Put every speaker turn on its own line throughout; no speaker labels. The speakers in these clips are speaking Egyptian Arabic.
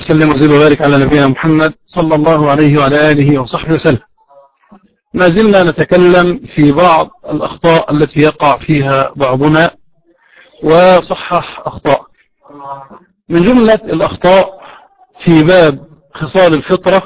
وسلم وزيل وبارك على نبينا محمد صلى الله عليه وعلى آله وصحبه وسلم ما زلنا نتكلم في بعض الأخطاء التي يقع فيها بعضنا وصحح أخطاء من جملة الأخطاء في باب خصال الفطرة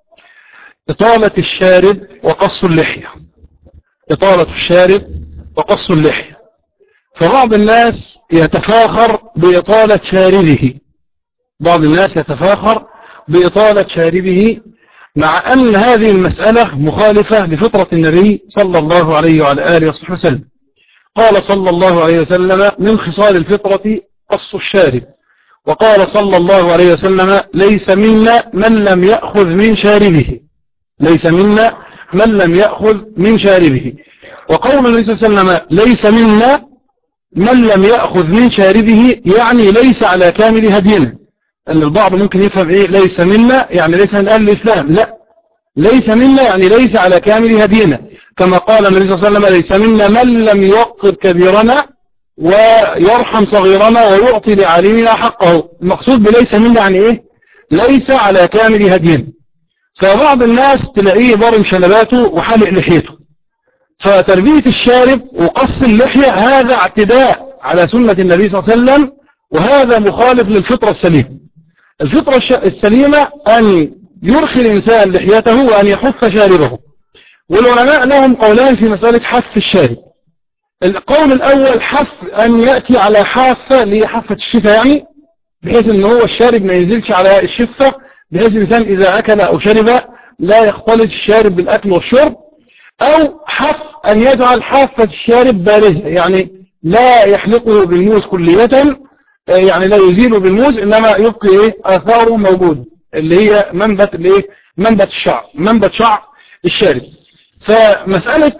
إطالة الشارب وقص اللحية إطالة الشارب وقص اللحية فبعض الناس يتفاخر بإطالة شاربه بعض الناس يتفاخر بإطالة شاربه مع أن هذه المسألة مخالفة لفطرة النبي صلى الله عليه وعلى آله وصحبه وسلم قال صلى الله عليه وسلم من خصال الفطرة قص الشارب وقال صلى الله عليه وسلم ليس منا من لم يأخذ من شاربه ليس منا من لم يأخذ من شاربه وقول النبي صلى الله عليه وسلم ليس منا من لم يأخذ من شاربه يعني ليس على كامل هدينا أن البعض ممكن يفهم إيه ليس منا يعني ليس من أهل الإسلام لا ليس منا يعني ليس على كامل هدينا كما قال النبي صلى الله عليه وسلم ليس منا من لم يوقر كبيرنا ويرحم صغيرنا ويعطي لعالمنا حقه المقصود بليس منا يعني إيه ليس على كامل هدينا فبعض الناس تلاقيه ضارم شنباته وحلق لحيته فتربية الشارب وقص اللحية هذا اعتداء على سنة النبي صلى الله عليه وسلم وهذا مخالف للفطرة السليمة الفطرة السليمة أن يرخي الإنسان لحيته وأن يحف شاربه والعلماء لهم قولان في مسألة حف الشارب القول الأول حف أن يأتي على حافة لحافة الشفة يعني بحيث أن هو الشارب ما ينزلش على الشفة بحيث الإنسان إذا أكل أو شرب لا يختلط الشارب بالأكل والشرب أو حف أن يجعل حافة الشارب بارزة يعني لا يحلقه بالموز كلية يعني لا يزيل بالموز إنما يبقي إيه آثاره موجود اللي هي منبت الإيه منبت الشعر منبت شعر الشارب فمسألة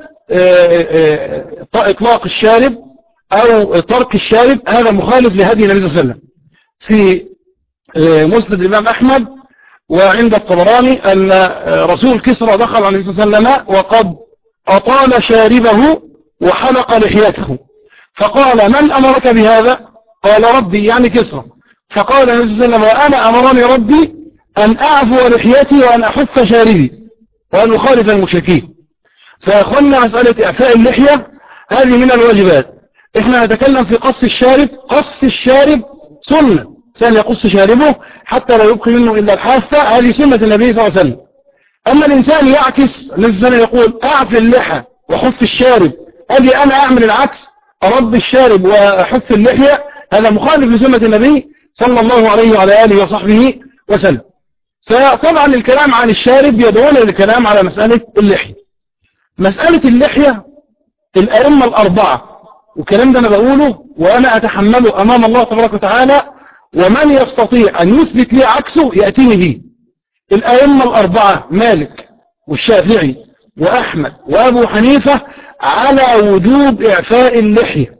إطلاق الشارب أو ترك الشارب هذا مخالف لهدي النبي صلى الله عليه وسلم في مسند الإمام أحمد وعند الطبراني أن رسول كسرى دخل عليه النبي صلى الله عليه وسلم وقد أطال شاربه وحلق لحيته فقال من أمرك بهذا قال ربي يعني كسرى فقال النبي صلى الله عليه وسلم وأنا أمرني ربي أن أعفو لحيتي وأن أحف شاربي وأن أخالف المشركين فأخذنا مسألة إعفاء اللحية هذه من الواجبات إحنا نتكلم في قص الشارب قص الشارب سنة سأل يقص شاربه حتى لا يبقي منه إلا الحافة هذه سنة النبي صلى الله عليه وسلم أما الإنسان يعكس الإنسان يقول أعفي اللحى وحف الشارب أجي أنا أعمل العكس أرب الشارب وأحف اللحية هذا مخالف لسنة النبي صلى الله عليه وعلى آله وصحبه وسلم فطبعا الكلام عن الشارب يدعون للكلام على مسألة اللحية مسألة اللحية الأئمة الأربعة والكلام ده أنا بقوله وأنا أتحمله أمام الله تبارك وتعالى ومن يستطيع أن يثبت لي عكسه يأتيني به الأئمة الأربعة مالك والشافعي وأحمد وأبو حنيفة على وجوب إعفاء اللحية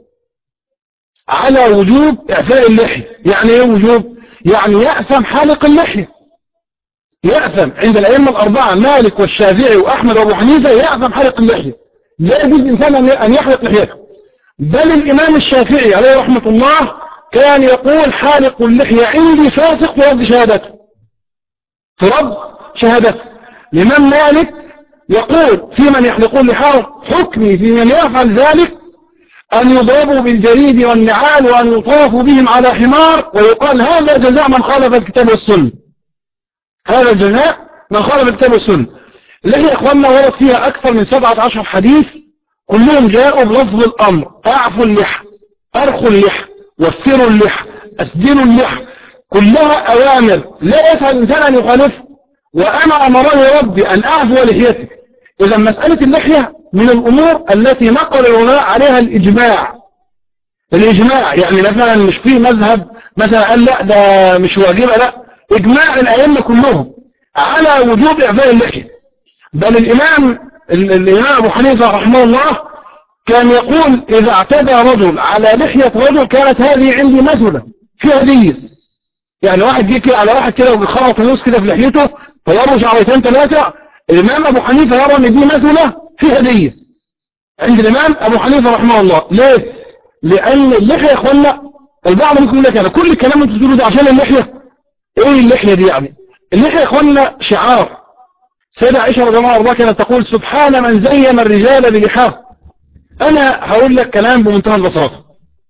على وجوب إعفاء اللحية يعني إيه وجوب يعني يأثم حالق اللحية يأثم عند الأئمة الأربعة مالك والشافعي وأحمد وأبو حنيفة يأثم حالق اللحية لا يجوز إنسان أن يحلق لحيته بل الإمام الشافعي عليه رحمة الله كان يقول حالق اللحية عندي فاسق ترد شهادته ترد شهادته الإمام مالك يقول في من يحلقون لحاهم حكمي في من يفعل ذلك أن يضربوا بالجريد والنعال وأن يطافوا بهم على حمار ويقال هذا جزاء من خالف الكتاب والسنة هذا الجزاء من خالف الكتاب والسنة اللحية أخواننا ورد فيها أكثر من 17 حديث كلهم جاءوا بلفظ الأمر أعفوا اللحى أرخوا اللحى وفروا اللحى أسدلوا اللحى كلها أوامر لا يسعى الإنسان أن يخالفها وأنا أمرني ربي أن أعفو لحيتي إذا مسألة اللحية من الأمور التي نقل العلماء عليها الإجماع الإجماع يعني مثلا مش في مذهب مثلا قال لا ده مش واجبة لا إجماع الأئمة كلهم على وجوب إعفاء اللحية بل الإمام الإمام أبو حنيفة رحمه الله كان يقول إذا اعتدى رجل على لحية رجل كانت هذه عندي مثلة في هدية يعني واحد جه كده على واحد كده وبيخرط فلوس كده في لحيته فيروا شعرتين ثلاثة الإمام أبو حنيفة يرى أن دي مثلة في هدية عند الإمام أبو حنيفة رحمه الله ليه؟ لأن اللحية يا إخوانا البعض ممكن يقول لك أنا كل الكلام اللي انتوا بتقولوه ده عشان اللحية ايه اللحية دي يعني اللحية يا اخوانا شعار سيدة عائشة رضي الله عنها كانت تقول سبحان من زين الرجال بلحاه انا هقول لك كلام بمنتهى البساطة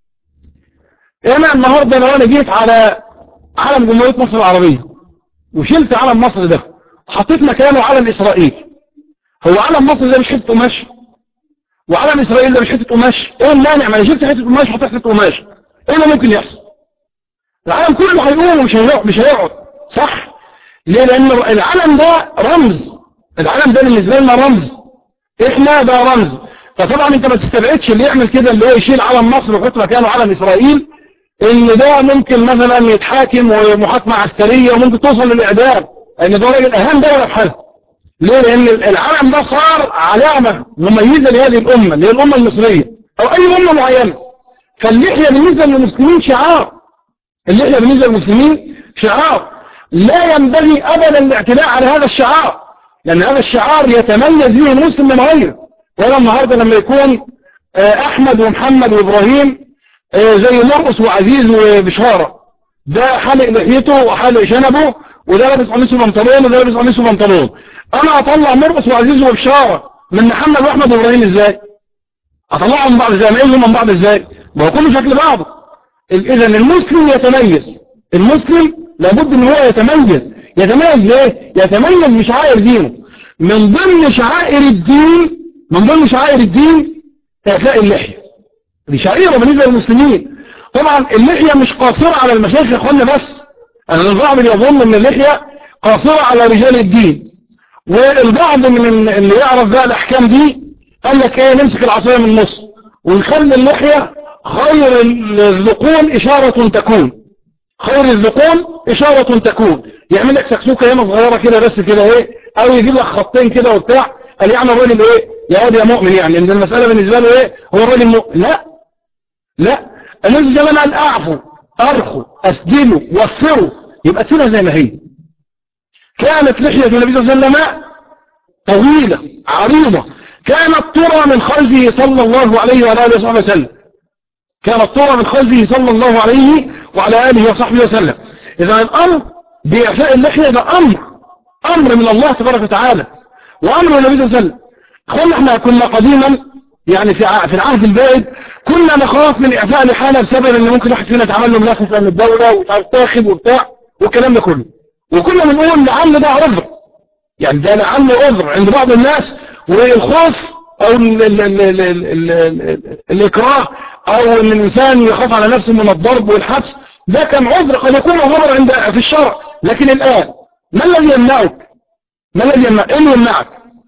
انا النهاردة لو انا جيت على علم جمهورية مصر العربية وشلت علم مصر ده وحطيت مكانه علم اسرائيل هو علم مصر ده مش حتة قماش وعلم اسرائيل ده مش حتة قماش ايه المانع ما انا شلت حتة قماش وحطيت حتة قماش ايه اللي ممكن يحصل العالم كله هيقوم ومش هيقعد مش هيقعد صح ليه لان العالم ده رمز العالم ده بالنسبه لنا رمز احنا ده رمز فطبعا انت ما تستبعدش اللي يعمل كده اللي هو يشيل علم مصر ويحط مكانه علم اسرائيل ان ده ممكن مثلا يتحاكم ومحاكمه عسكريه وممكن توصل للاعدام لان ده راجل اهم دوله في حالها ليه لان العالم ده صار علامه مميزه لهذه الامه اللي هي الامه المصريه او اي امه معينه فاللحيه بالنسبه للمسلمين شعار اللحيه بالنسبه للمسلمين شعار لا ينبغي ابدا الاعتداء على هذا الشعار لان هذا الشعار يتميز به المسلم من غيره وانا النهارده لما يكون احمد ومحمد وابراهيم زي مرقس وعزيز وبشاره ده حلق لحيته وحلق شنبه وده لابس قميص وبنطلون وده لابس قميص وبنطلون انا اطلع مرقس وعزيز وبشاره من محمد واحمد وابراهيم ازاي اطلعهم من بعض ازاي اميزهم من بعض ازاي ما هو كله شكل بعضه اذا المسلم يتميز المسلم لابد ان هو يتميز يتميز ليه يتميز بشعائر دينه من ضمن شعائر الدين من ضمن شعائر الدين اعفاء اللحيه دي شعيره بالنسبه للمسلمين طبعا اللحيه مش قاصره على المشايخ يا اخوانا بس انا البعض يظن ان اللحيه قاصره على رجال الدين والبعض من اللي يعرف بقى الاحكام دي قال لك ايه نمسك العصايه من النص ونخلي اللحيه خير الذقون اشاره تكون خير الذقون اشاره تكون يعمل لك سكسوكه هنا صغيره كده بس كده ايه او يجيب لك خطين كده وبتاع قال يعني الراجل ايه يا واد يا مؤمن يعني ان المساله بالنسبه له ايه هو الراجل مؤمن لا لا النبي صلى الله عليه وسلم قال اعفوا ارخوا اسدلوا وفروا يبقى تسيبها زي ما هي كانت لحيه النبي صلى الله عليه وسلم طويله عريضه كانت ترى من خلفه صلى الله عليه وعلى اله وصحبه وسلم كانت ترى من خلفه صلى الله عليه وعلى اله وصحبه وسلم اذا الامر باعفاء اللحيه ده امر امر من الله تبارك وتعالى وامر النبي صلى الله عليه وسلم اخوانا احنا كنا قديما يعني في في العهد البائد كنا نخاف من اعفاء لحالة بسبب ان ممكن واحد فينا يتعمل له ملفه من الدولة وتاخد وبتاع والكلام ده كله وكنا بنقول لعل ده عذر يعني ده لعل عذر عند بعض الناس والخوف او ال ال ال ال ال ال الاكراه او ان الانسان يخاف على نفسه من الضرب والحبس ده كان عذر قد يكون عذر عند في الشرع لكن الان ما الذي يمنعك ما الذي يمنعك ايه اللي يمنعك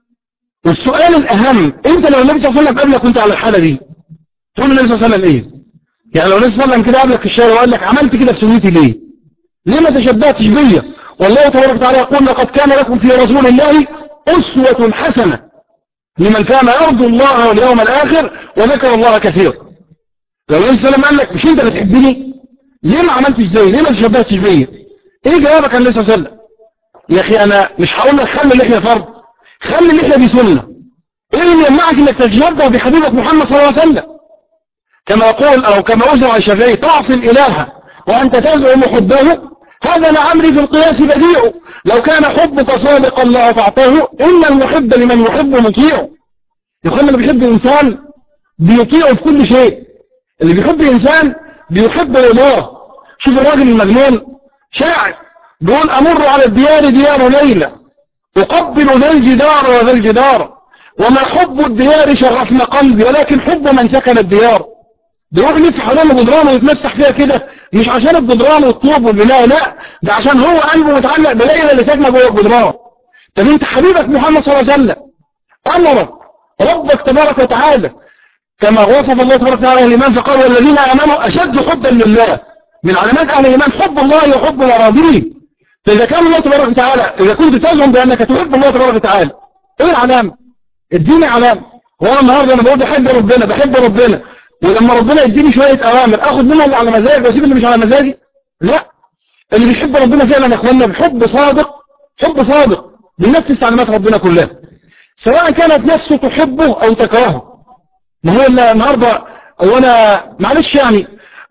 والسؤال الأهم أنت لو النبي صلى الله عليه وسلم قبلك كنت على الحالة دي تقول النبي صلى الله عليه وسلم إيه يعني لو النبي صلى الله عليه وسلم كده قبلك في الشارع وقال لك عملت كده في سنتي ليه ليه ما تشبهتش بيا والله تبارك وتعالى يقول لقد كان لكم في رسول الله أسوة حسنة لمن كان يرجو الله واليوم الآخر وذكر الله كثيرا لو النبي صلى الله عليه وسلم قال لك مش أنت بتحبني ليه ما عملتش زي ليه ما تشبهتش بيا إيه جوابك عن النبي صلى الله عليه وسلم يا أخي أنا مش هقول لك خلي اللحية فرض خلي اللحية دي سنة ايه اللي يمنعك انك تتشبه بحبيبك محمد صلى الله عليه وسلم كما يقول او كما أجرى الشافعي تعصي الاله وانت تزعم حبه هذا لعمري في القياس بديع لو كان حبك صادقا لأطعته إن المحب لمن يحب مطيع يقول اللي بيحب إنسان بيطيعه في كل شيء اللي بيحب إنسان بيحب الله شوف الراجل المجنون شاعر بيقول أمر على الديار ديار ليلى أقبل ذا الجدار وذا الجدار وما حب الديار شغفنا قلبي ولكن حب من سكن الديار بيروح يلف حوالين الجدران ويتمسح فيها كده مش عشان الجدران والطوب والبناء لا ده عشان هو قلبه متعلق بليلى اللي ساكنه جوه الجدران طب انت حبيبك محمد صلى الله عليه وسلم امرك ربك تبارك وتعالى كما وصف الله تبارك وتعالى الايمان فقال والذين امنوا اشد حبا لله من علامات اهل الايمان حب الله وحب مراديه فاذا كان الله تبارك وتعالى اذا كنت تزعم بانك تحب الله تبارك وتعالى ايه العلامه اديني علامه وانا النهارده انا بقول بحب ربنا بحب ربنا ولما ربنا يديني شوية اوامر اخد منها اللي على مزاجي واسيب اللي مش على مزاجي لا اللي بيحب ربنا فعلا يا اخوانا بحب صادق حب صادق بينفذ تعليمات ربنا كلها سواء كانت نفسه تحبه او تكرهه ما هو الا النهارده وانا معلش يعني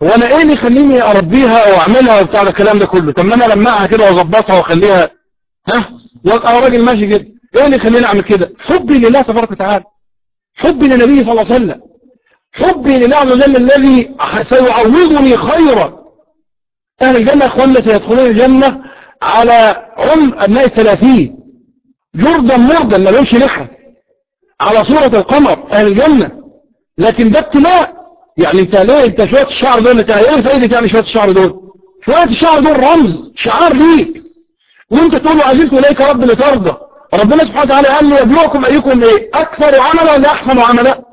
هو انا ايه اللي يخليني اربيها واعملها وبتاع الكلام ده كله طب ما انا لمعها كده واظبطها واخليها ها وابقى راجل ماشي كده ايه اللي يخليني اعمل كده حبي لله تبارك وتعالى حبي للنبي صلى الله عليه وسلم حبي لله عز وجل الذي سيعوضني خيرا اهل الجنه اخواننا سيدخلون الجنه على عم ابناء الثلاثين جردا مردا ما لهمش لحى على صورة القمر اهل الجنة لكن ده ابتلاء يعني انت ليه انت شوية الشعر دول انت ايه فايدة يعني شوية الشعر دول شوية الشعر دول رمز شعار ليك وانت تقول له عزلت اليك رب لترضى ربنا سبحانه وتعالى قال لي يبلوكم ايكم ايه اكثر عملا ولا احسن عملا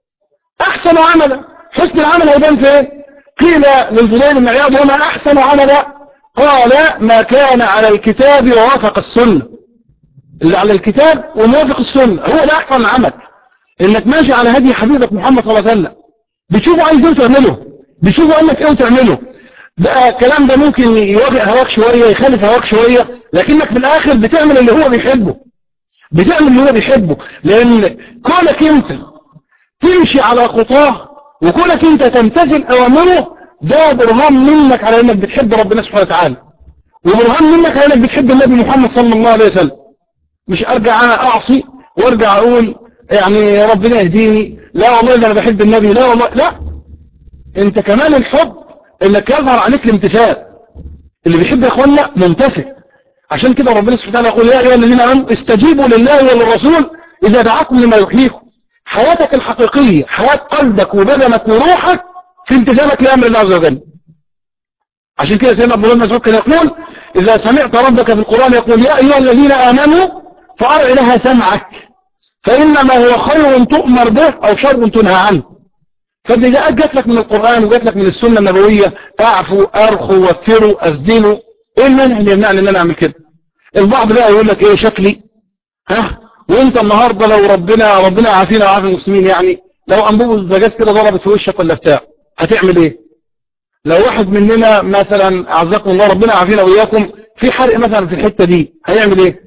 احسن عملا حسن العمل هيبان في ايه قيل للفضيل بن عياض وما احسن عملا قال ما كان على الكتاب ووافق السنة اللي على الكتاب وموافق السنة هو ده احسن عمل انك ماشي على هدي حبيبك محمد صلى الله عليه وسلم بتشوفه عايز ايه وتعمله بتشوفه قال لك ايه وتعمله بقى الكلام ده ممكن يوافق هواك شوية يخالف هواك شوية لكنك في الاخر بتعمل اللي هو بيحبه بتعمل اللي هو بيحبه لان كونك انت تمشي على خطاه وكونك انت تمتثل اوامره ده برهان منك على انك بتحب ربنا سبحانه وتعالى وبرهان منك على انك بتحب النبي محمد صلى الله عليه وسلم مش ارجع انا اعصي وارجع اقول يعني ربنا يهديني لا والله ده انا بحب النبي لا والله لا انت كمان الحب انك يظهر عليك الامتثال اللي بيحب يا اخوانا ممتثل عشان كده ربنا سبحانه وتعالى يقول يا ايها الذين امنوا استجيبوا لله وللرسول اذا دعاكم لما يحييكم حياتك الحقيقية حياة قلبك وبدنك وروحك في امتثالك لأمر الله عز وجل عشان كده سيدنا عبد الله بن مسعود كان يقول إذا سمعت ربك في القرآن يقول يا أيها الذين آمنوا فأرع لها سمعك فإنما هو خير تؤمر به أو شر تنهى عنه فإذا جاءت جات لك من القرآن وجات لك من السنة النبوية أعفوا أرخوا وفروا أسدلوا إيه المانع اللي يمنعني إن أنا أعمل كده البعض بقى يقول لك إيه شكلي ها وانت النهاردة لو ربنا ربنا عافينا وعافي المسلمين يعني لو انبوب البجاز كده ضربت في وشك ولا بتاع هتعمل ايه لو واحد مننا مثلا اعزكم الله ربنا عافينا وإياكم في حرق مثلا في الحتة دي هيعمل ايه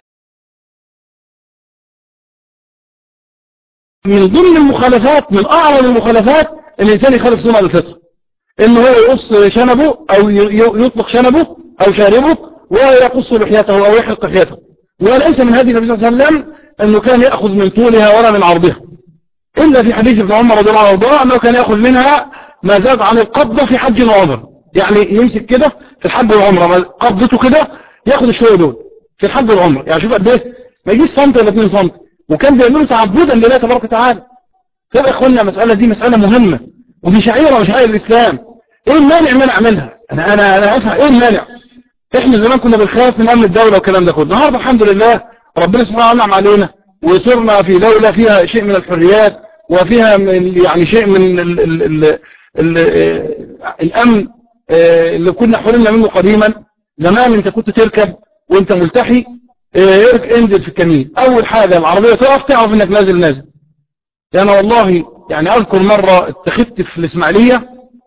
من ضمن المخالفات من اعظم المخالفات ان الانسان يخالف سنة الفطر ان هو يقص شنبه او يطلق شنبه او شاربه ويقص لحيته او يحلق لحيته وليس من هدي النبي صلى الله عليه وسلم أنه كان يأخذ من طولها ولا من عرضها إلا في حديث ابن عمر رضي الله عنه أنه كان يأخذ منها ما زاد عن القبضة في حج وعمر يعني يمسك كده في الحج والعمرة قبضته كده ياخد الشوية دول في الحج والعمرة يعني شوف قد ايه ما يجيش سنت ولا 2 سنت وكان بيعملوا تعبدا لله تبارك وتعالى فبقى اخوانا المسألة دي مسألة مهمة ودي شعيرة من شعائر الإسلام ايه المانع ان انا اعملها انا انا انا افهم ايه المانع احنا زمان كنا بنخاف من امن الدولة والكلام ده كله النهارده الحمد لله ربنا سبحانه وتعالى انعم علينا وصرنا في دولة فيها شيء من الحريات وفيها من يعني شيء من ال ال ال ال الامن اللي كنا حرمنا منه قديما زمان انت كنت تركب وانت ملتحي انزل في الكمين اول حاجة العربية تقف تعرف انك نازل نازل يعني والله يعني اذكر مرة اتخذت في الاسماعيلية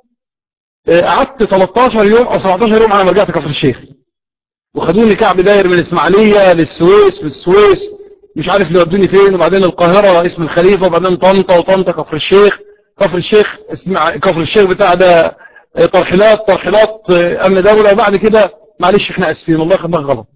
قعدت 13 يوم او 17 يوم على ما رجعت كفر الشيخ وخدوني كعب داير من الاسماعيلية للسويس في السويس مش عارف اللي ودوني فين وبعدين القاهرة اسم الخليفة وبعدين طنطا وطنطا كفر الشيخ كفر الشيخ اسمع كفر الشيخ بتاع ده ترحيلات ترحيلات امن دولة وبعد كده معلش احنا اسفين والله خدناك غلط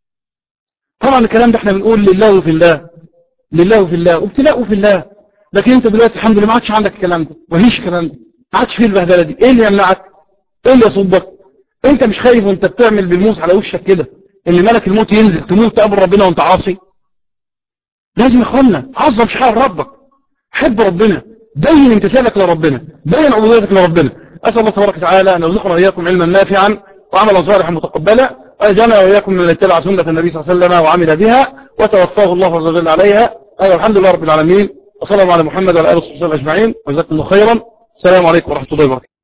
طبعا الكلام ده احنا بنقول لله وفي الله لله وفي الله وابتلاء في الله لكن انت دلوقتي الحمد لله ما عادش عندك الكلام ده مفيش الكلام ده ما عادش فيه البهدله دي ايه اللي يمنعك ايه اللي يصدك انت مش خايف وانت بتعمل بالموس على وشك كده ان ملك الموت ينزل تموت تقابل ربنا وانت عاصي لازم يا اخوانا عظم شعائر ربك حب ربنا بين امتثالك لربنا بين عبوديتك لربنا اسال الله تبارك وتعالى ان يرزقنا واياكم علما نافعا وعملا صالحا متقبلا ويجعلنا واياكم من اتبع سنه النبي صلى الله عليه وسلم وعمل بها وتوفاه الله عز وجل عليها ايوه الحمد لله رب العالمين وصلى الله على محمد وعلى اله وصحبه اجمعين وجزاكم الله خيرا السلام عليكم ورحمه الله وبركاته